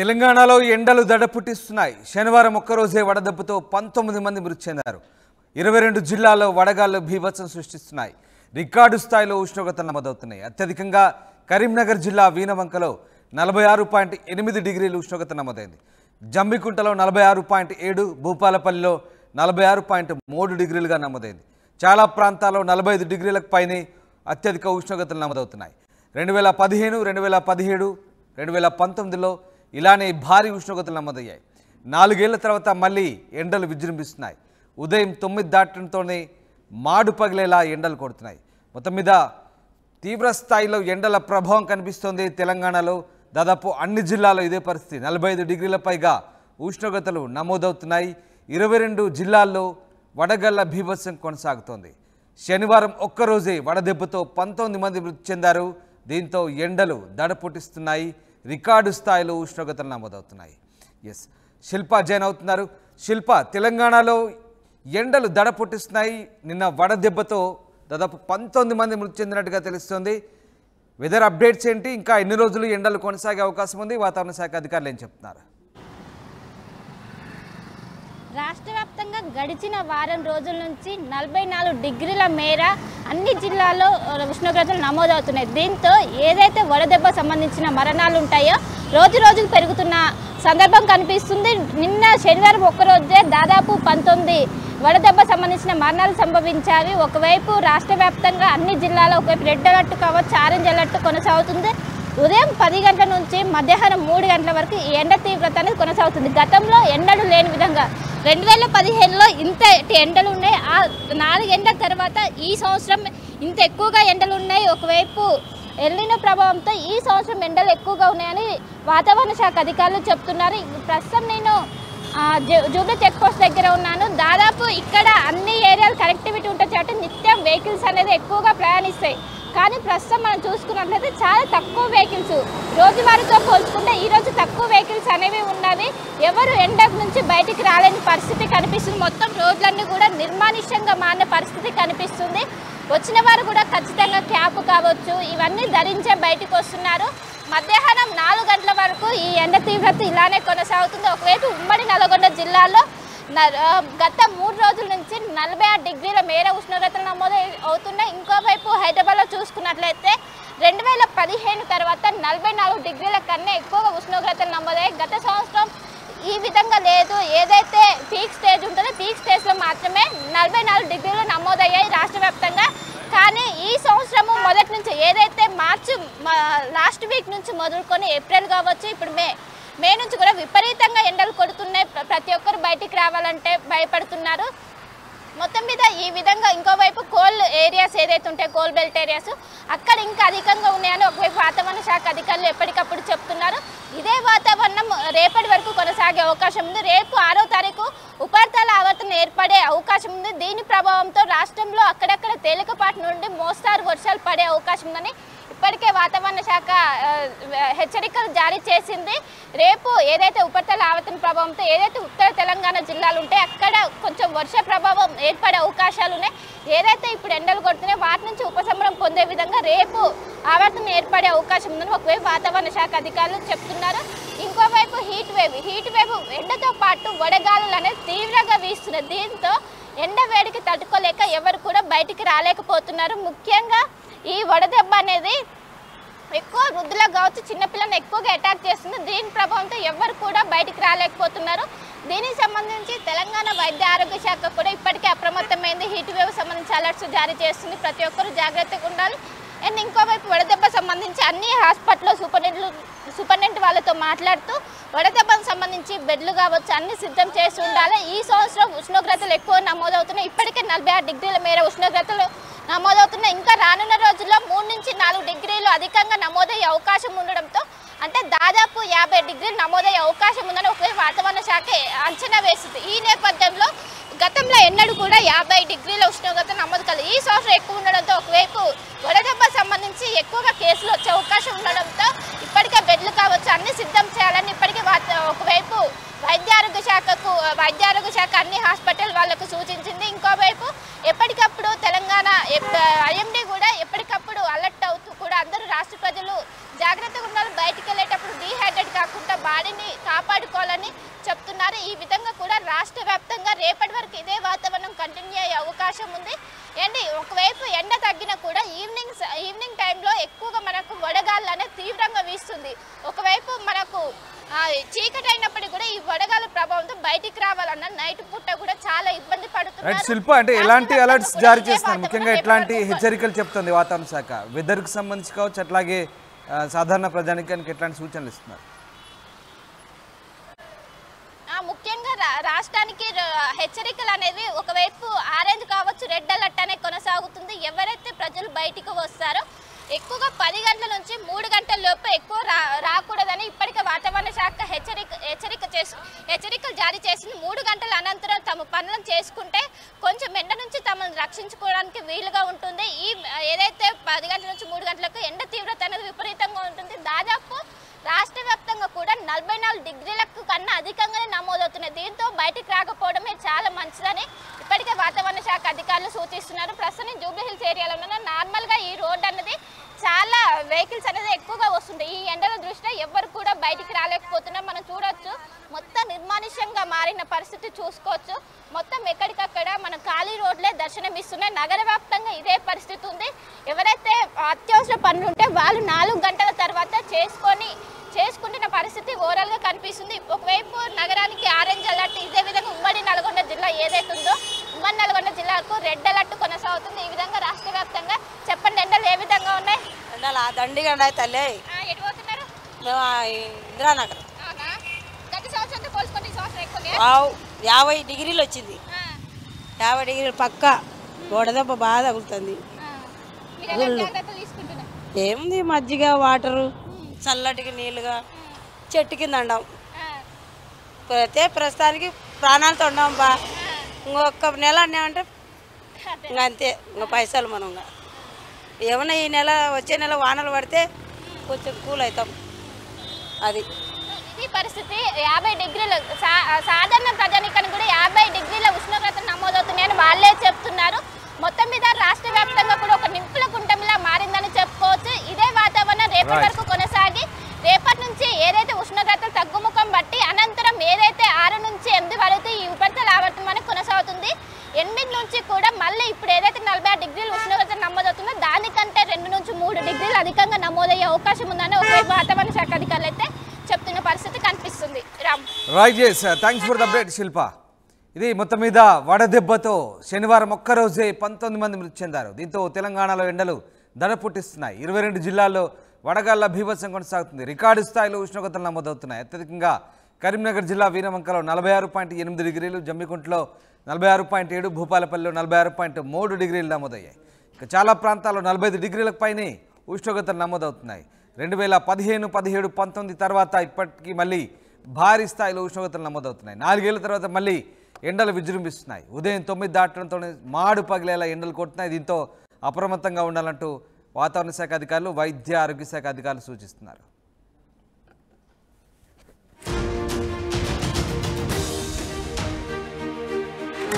తెలంగాణలో ఎండలు దడ పుట్టిస్తున్నాయి శనివారం ఒక్కరోజే వడదెబ్బతో పంతొమ్మిది మంది మృతి చెందారు ఇరవై రెండు జిల్లాల్లో వడగాళ్ళు భీభత్సం సృష్టిస్తున్నాయి రికార్డు స్థాయిలో ఉష్ణోగ్రతలు నమోదవుతున్నాయి అత్యధికంగా కరీంనగర్ జిల్లా వీనవంకలో నలభై ఆరు పాయింట్ ఎనిమిది డిగ్రీలు ఉష్ణోగ్రత నమోదైంది జంబికుంటలో నలభై ఆరు పాయింట్ ఏడు భూపాలపల్లిలో నలభై ఆరు పాయింట్ మూడు డిగ్రీలుగా నమోదైంది చాలా ప్రాంతాల్లో నలభై ఐదు డిగ్రీలకు పైనే అత్యధిక ఉష్ణోగ్రతలు నమోదవుతున్నాయి రెండు వేల పదిహేను రెండు వేల పదిహేడు రెండు వేల పంతొమ్మిదిలో ఇలానే భారీ ఉష్ణోగ్రతలు నమోదయ్యాయి నాలుగేళ్ల తర్వాత మళ్ళీ ఎండలు విజృంభిస్తున్నాయి ఉదయం తొమ్మిది దాటంతోనే మాడు పగిలేలా ఎండలు కొడుతున్నాయి మొత్తం మీద తీవ్ర స్థాయిలో ఎండల ప్రభావం కనిపిస్తోంది తెలంగాణలో దాదాపు అన్ని జిల్లాల్లో ఇదే పరిస్థితి నలభై ఐదు డిగ్రీల పైగా ఉష్ణోగ్రతలు నమోదవుతున్నాయి ఇరవై రెండు జిల్లాల్లో వడగళ్ల భీభత్సం కొనసాగుతోంది శనివారం ఒక్కరోజే వడదెబ్బతో పంతొమ్మిది మంది మృతి చెందారు దీంతో ఎండలు దడ పుట్టిస్తున్నాయి రికార్డు స్థాయిలో ఉష్ణోగ్రతలు నమోదవుతున్నాయి ఎస్ శిల్ప జైన్ అవుతున్నారు శిల్ప తెలంగాణలో ఎండలు దడ పుట్టిస్తున్నాయి నిన్న వడదెబ్బతో దాదాపు పంతొమ్మిది మంది మృతి చెందినట్టుగా తెలుస్తోంది వెదర్ అప్డేట్స్ ఏంటి ఇంకా ఎన్ని రోజులు ఎండలు కొనసాగే అవకాశం ఉంది వాతావరణ శాఖ అధికారులు ఏం చెప్తున్నారు రాష్ట్ర వ్యాప్తంగా గడిచిన వారం రోజుల నుంచి నలభై నాలుగు డిగ్రీల మేర అన్ని జిల్లాల్లో ఉష్ణోగ్రతలు నమోదవుతున్నాయి దీంతో ఏదైతే వడదెబ్బ సంబంధించిన మరణాలు ఉంటాయో రోజు రోజుకు పెరుగుతున్న సందర్భం కనిపిస్తుంది నిన్న శనివారం ఒక్కరోజే దాదాపు పంతొమ్మిది వడదెబ్బ సంబంధించిన మరణాలు సంభవించాయి ఒకవైపు రాష్ట్ర వ్యాప్తంగా అన్ని జిల్లాలో ఒకవైపు రెడ్ అలర్ట్ కావచ్చు ఆరెంజ్ అలర్ట్ కొనసాగుతుంది ఉదయం పది గంటల నుంచి మధ్యాహ్నం మూడు గంటల వరకు ఈ ఎండ తీవ్రత అనేది కొనసాగుతుంది గతంలో ఎండలు లేని విధంగా రెండు వేల పదిహేనులో ఇంత ఎండలు ఉన్నాయి ఆ నాలుగేండ్ల తర్వాత ఈ సంవత్సరం ఇంత ఎక్కువగా ఎండలు ఉన్నాయి ఒకవైపు ఎల్లిన ప్రభావంతో ఈ సంవత్సరం ఎండలు ఎక్కువగా ఉన్నాయని వాతావరణ శాఖ అధికారులు చెప్తున్నారు ప్రస్తుతం నేను ఆ, జూ- జూబ్లీ చెక్ పోస్ట్ దగ్గర ఉన్నాను దాదాపు ఇక్కడ అన్ని ఏరియాలు కనెక్టివిటీ ఉంటుంది కాబట్టి నిత్యం వెహికల్స్ అనేది ఎక్కువగా ప్రయాణిస్తాయి కానీ ప్రస్తుతం మనం చూసుకున్నట్లయితే చాలా తక్కువ వెహికల్స్ రోజువారీతో పోల్చుకుంటే ఈ రోజు తక్కువ వెహికల్స్ అనేవి ఉన్నవి ఎవరు ఎండ నుంచి బయటికి రాలేని పరిస్థితి కనిపిస్తుంది మొత్తం రోడ్లన్నీ కూడా నిర్మానుష్యంగా మారిన పరిస్థితి కనిపిస్తుంది వచ్చిన వారు కూడా ఖచ్చితంగా క్యాప్ కావచ్చు ఇవన్నీ ధరించే బయటికి వస్తున్నారు మధ్యాహ్నం నాలుగు గంటల వరకు ఈ ఎండ తీవ్రత ఇలానే కొనసాగుతుంది ఒకవైపు ఉమ్మడి నల్గొండ జిల్లాలో న- ఆ, గత మూడు రోజుల నుంచి నలభై ఆరు డిగ్రీల మేర ఉష్ణోగ్రతలు నమోదు అవుతున్నాయి ఇంకోవైపు హైదరాబాద్లో చూసుకున్నట్లయితే రెండు వేల పదిహేను తర్వాత నలభై నాలుగు డిగ్రీల కన్నా ఎక్కువగా ఉష్ణోగ్రతలు నమోదయ్యాయి గత సంవత్సరం ఈ విధంగా లేదు ఏదైతే పీక్ స్టేజ్ ఉంటుందో పీక్ స్టేజ్లో మాత్రమే నలభై నాలుగు డిగ్రీలు నమోదయ్యాయి రాష్ట్ర వ్యాప్తంగా కానీ ఈ సంవత్సరము మొదటి నుంచి ఏదైతే మార్చి లాస్ట్ వీక్ నుంచి మొదలుకొని ఏప్రిల్ కావచ్చు ఇప్పుడు మే మే నుంచి కూడా విపరీతంగా ఎండలు కొడుతున్నాయి ప్ర- ప్రతి ఒక్కరు బయటికి రావాలంటే భయపడుతున్నారు మొత్తం మీద ఈ విధంగా ఇంకోవైపు కోల్ ఏరియాస్ ఏదైతే ఉంటాయో కోల్ బెల్ట్ ఏరియాస్ అక్కడ ఇంకా అధికంగా ఉన్నాయని ఒకవైపు వాతావరణ శాఖ అధికారులు ఎప్పటికప్పుడు చెప్తున్నారు ఇదే వాతావరణం రేపటి వరకు కొనసాగే అవకాశం ఉంది రేపు ఆరో తారీఖు ఉపరితల ఆవర్తనం ఏర్పడే అవకాశం ఉంది దీని ప్రభావంతో రాష్ట్రంలో అక్కడక్కడ తేలికపాటి నుండి మోస్తారు వర్షాలు పడే అవకాశం ఉందని ఇప్పటికే వాతావరణ శాఖ ఆ, హెచ్చరికలు జారీ చేసింది రేపు ఏదైతే ఉపరితల ఆవర్తన ప్రభావంతో ఏదైతే ఉత్తర తెలంగాణ జిల్లాలు ఉంటాయో అక్కడ కొంచెం వర్ష ప్రభావం ఏర్పడే అవకాశాలు ఉన్నాయి ఏదైతే ఇప్పుడు ఎండలు కొడుతున్నాయో వాటి నుంచి ఉపశమనం పొందే విధంగా రేపు ఆవర్తనం ఏర్పడే అవకాశం ఉందని ఒకవైపు వాతావరణ శాఖ అధికారులు చెప్తున్నారు ఇంకోవైపు హీట్ వేవ్ హీట్ వేవ్ ఎండతో పాటు వడగాలులు అనేది తీవ్రంగా వీస్తున్నాయి దీంతో ఎండ వేడికి తట్టుకోలేక ఎవరు కూడా బయటికి రాలేకపోతున్నారు ముఖ్యంగా ఈ వడదెబ్బ అనేది ఎక్కువ వృద్ధులకు కావచ్చు చిన్నపిల్లలను ఎక్కువగా అటాక్ చేస్తుంది దీని ప్రభావంతో ఎవరు కూడా బయటికి రాలేకపోతున్నారు దీనికి సంబంధించి తెలంగాణ వైద్య ఆరోగ్య శాఖ కూడా ఇప్పటికే అప్రమత్తమైంది హీట్ వేవ్ సంబంధించి అలర్ట్స్ జారీ చేస్తుంది ప్రతి ఒక్కరూ జాగ్రత్తగా ఉండాలి అండ్ ఇంకోవైపు వడదెబ్బ సంబంధించి అన్ని హాస్పిటల్లో సూపరింటెండెంట్లు సూపరింటెండెంట్ వాళ్ళతో మాట్లాడుతూ వడదెబ్బకు సంబంధించి బెడ్లు కావచ్చు అన్ని సిద్ధం చేసి ఉండాలి ఈ సంవత్సరం ఉష్ణోగ్రతలు ఎక్కువ నమోదవుతున్నాయి ఇప్పటికే నలభై ఆరు డిగ్రీల మేర ఉష్ణోగ్రతలు నమోదవుతున్నాయి ఇంకా రానున్న రోజుల్లో మూడు నుంచి నాలుగు డిగ్రీలు అధికంగా నమోదయ్యే అవకాశం ఉండడంతో అంటే దాదాపు యాభై డిగ్రీలు నమోదయ్యే అవకాశం ఉందని ఒకవైపు వాతావరణ శాఖ అంచనా వేసింది ఈ నేపథ్యంలో గతంలో ఎన్నడూ కూడా యాభై డిగ్రీల ఉష్ణోగ్రత నమోదు కాలేదు ఈ సంవత్సరం ఎక్కువ ఉండడంతో ఒకవైపు వడదెబ్బ సంబంధించి ఎక్కువగా కేసులు వచ్చే అవకాశం ఉండడంతో ఇప్పటికే బెడ్లు కావచ్చు అన్ని సిద్ధం చేయాలని ఇప్పటికే వాత- ఒకవైపు వైద్య ఆరోగ్య శాఖకు వైద్య ఆరోగ్య శాఖ అన్ని హాస్పిటల్ వాళ్ళకు సూచించింది ఇంకోవైపు ఎప్పటికప్పుడు తెలంగాణ ఐఎండి కూడా ఎప్పటికప్పుడు అలర్ట్ అవుతూ కూడా అందరూ రాష్ట్ర ప్రజలు జాగ్రత్తగా ఉండాలి బయటికి వెళ్ళేటప్పుడు డీహైడ్రేట్ కాకుండా బాడీని కాపాడుకోవాలని చెప్తున్నారు ఈ విధంగా కూడా రాష్ట్ర వ్యాప్తంగా రేపటి వరకు ఇదే వాతావరణం కంటిన్యూ అయ్యే అవకాశం ఉంది ఏంటి ఒకవైపు ఎండ తగ్గినా కూడా ఈవినింగ్ స- ఈవినింగ్ టైంలో ఎక్కువగా మనకు వడగాళ్ళు అనేది తీవ్రంగా వీస్తుంది ఒకవైపు మనకు ఆ, చీకటి అయినప్పటికీ కూడా ఈ వడగాల ప్రభావంతో బయటికి రావాలన్న నైట్ పూట కూడా చాలా ఇబ్బంది రైట్ పడుతున్నారు శిల్ప అంటే ఎలాంటి రాష్ట్ర అలర్ట్స్ వ్యాప్తంగా జారీ కూడా ఇదే చేస్తున్నారు వాతావరణం ముఖ్యంగా రేపటి ఎట్లాంటి వరకు హెచ్చరికలు చెప్తుంది వాతావరణ శాఖ వెదర్కి సంబంధించి కావచ్చు అట్లాగే ఆ, సాధారణ ప్రజానికానికి ఎట్లాంటి సూచనలు ఇస్తున్నారు ఆ, ముఖ్యంగా రా- రాష్ట్రానికి ర- హెచ్చరికలు అనేవి ఒకవైపు ఆరెంజ్ కావచ్చు రెడ్ అలర్ట్ అనే కొనసాగుతుంది ఎవరైతే ప్రజలు బయటికి వస్తారో ఎక్కువగా పది గంటల నుంచి మూడు గంటల లోపు ఎక్కువ రా రాకూడదని ఇప్పటికే వాతావరణ శాఖ హెచ్చరిక హెచ్చరిక చేసి హెచ్చరికలు జారీ చేసింది మూడు గంటల అనంతరం తమ పనులను చేసుకుంటే కొంచెం ఎండ నుంచి తమను రక్షించుకోవడానికి వీలుగా ఉంటుంది ఈ ఏదైతే పది గంటల నుంచి మూడు గంటలకు ఎండ తీవ్రత అనేది విపరీతంగా ఉంటుంది దాదాపు రాష్ట్ర వ్యాప్తంగా కూడా నలభై నాలుగు డిగ్రీలకు కన్నా అధికంగానే నమోదవుతున్నాయి దీంతో బయటికి రాకపోవడమే చాలా మంచిదని ఇప్పటికే వాతావరణ శాఖ అధికారులు సూచిస్తున్నారు ప్రస్తుతం జూబ్లీ హిల్స్ ఏరియాలో ఉన్న నార్మల్గా ఈ రోడ్ అన్నది చాలా వెహికల్స్ అనేది ఎక్కువగా వస్తుంటాయి ఈ ఎండల దృష్ట్యా ఎవ్వరు కూడా బయటికి రాలేకపోతున్నారు మనం చూడొచ్చు మొత్తం నిర్మానుష్యంగా మారిన పరిస్థితి చూసుకోవచ్చు మొత్తం ఎక్కడికక్కడ మన ఖాళీ రోడ్లే దర్శనమిస్తున్నాయి నగర వ్యాప్తంగా ఇదే పరిస్థితి ఉంది ఎవరైతే అత్యవసర పనులు ఉంటే వాళ్ళు నాలుగు గంటల తర్వాత చేసుకొని చేసుకుంటున్న పరిస్థితి ఓవరాల్ గా కనిపిస్తుంది ఒకవైపు నగరానికి ఆరెంజ్ అలర్ట్ ఇదే విధంగా ఉమ్మడి నల్గొండ జిల్లా ఏదైతే ఉందో ఉమ్మడి నల్గొండ జిల్లాకు రెడ్ అలర్ట్ కొనసాగుతుంది ఈ విధంగా రాష్ట్ర వ్యాప్తంగా చెప్పండి ఎండలు ఏ విధంగా ఉన్నాయి ఎండలు ఆ దండిగా ఉన్నాయి తల్లి ఆ, ఎటు పోతున్నారు మేము ఆ ఇందిరానగర్ అవునా గత సంవత్సరంతో పోల్చుకుంటే ఈ సంవత్సరం ఎక్కువగా వావ్ యాభై డిగ్రీలు వచ్చింది యాభై డిగ్రీలు పక్క గోడదెబ్బ బాగా తగులుతుంది మీరు ఎలా జాగ్రత్తలు తీసుకుంటున్నారు ఏముంది మజ్జిగ వాటరు చల్లటికి నీళ్ళుగా చెట్టు కింద ఉండం ఆ, అయితే ప్రస్తుతానికి ప్రాణాలతో ఉండం బా ఇంకొక నెల అన్నామంటే అదే. ఇంకా అంతే ఇంకా పైసలు మనం ఇంకా ఏమన్నా ఈ నెల వచ్చే నెల వానలు పడితే కొంచెం కూల్ అవుతాం అది ఇది పరిస్థితి యాభై డిగ్రీల సా- సాధారణ ప్రజానికానికి కూడా యాభై డిగ్రీల ఉష్ణోగ్రత నమోదవుతున్నాయని వాళ్ళే చెప్తున్నారు మొత్తం మీద రాష్ట్ర వ్యాప్తంగా కూడా ఒక నింపుల కుంటమిలా మారిందని చెప్పుకోవచ్చు ఇదే వాతావరణం రేపటి Right. వరకు కొనసాగి రేపటి నుంచి ఏదైతే ఉష్ణోగ్రతలు తగ్గుముఖం బట్టి అనంతరం ఏదైతే ఆరు నుంచి ఎనిమిది వరకు ఈ ఉపరితల ఆవర్తనం అనేది కొనసాగుతుంది ఎనిమిది నుంచి కూడా మళ్ళీ ఇప్పుడు ఏదైతే నలభై ఆరు డిగ్రీలు ఉష్ణోగ్రత నమోదవుతుందో దానికంటే రెండు నుంచి మూడు డిగ్రీలు అధికంగా నమోదయ్యే అవకాశం ఉందని ఒకవైపు వాతావరణ శాఖ అధికారులు అయితే చెప్తున్న పరిస్థితి కనిపిస్తుంది రామ్ రైట్ చేస్ thanks for the update Shilpa ఇది మొత్తం మీద వడదెబ్బతో శనివారం ఒక్కరోజే పంతొమ్మిది మంది మృతి చెందారు దీంతో తెలంగాణలో ఎండలు దడ పుట్టిస్తున్నాయి ఇరవై రెండు జిల్లాల్లో వడగాళ్ల భీభత్సం కొనసాగుతుంది రికార్డు స్థాయిలో ఉష్ణోగ్రతలు నమోదవుతున్నాయి అత్యధికంగా కరీంనగర్ జిల్లా వీరవంకలో నలభై ఆరు పాయింట్ ఎనిమిది డిగ్రీలు జమ్మికుంటలో నలభై ఆరు పాయింట్ ఏడు భూపాలపల్లిలో నలభై ఆరు పాయింట్ మూడు డిగ్రీలు నమోదయ్యాయి ఇక చాలా ప్రాంతాల్లో నలభై ఐదు డిగ్రీలకు పైనే ఉష్ణోగ్రతలు నమోదవుతున్నాయి రెండు వేల పదిహేను పదిహేడు పంతొమ్మిది తర్వాత ఇప్పటికీ మళ్ళీ భారీ స్థాయిలో ఉష్ణోగ్రతలు నమోదవుతున్నాయి నాలుగేళ్ల తర్వాత మళ్ళీ ఎండలు విజృంభిస్తున్నాయి ఉదయం తొమ్మిది దాటడంతోనే మాడు పగిలేలా ఎండలు కొడుతున్నాయి దీంతో అప్రమత్తంగా ఉండాలంటూ వాతావరణ శాఖ అధికారులు వైద్య ఆరోగ్య శాఖ అధికారులు సూచిస్తున్నారు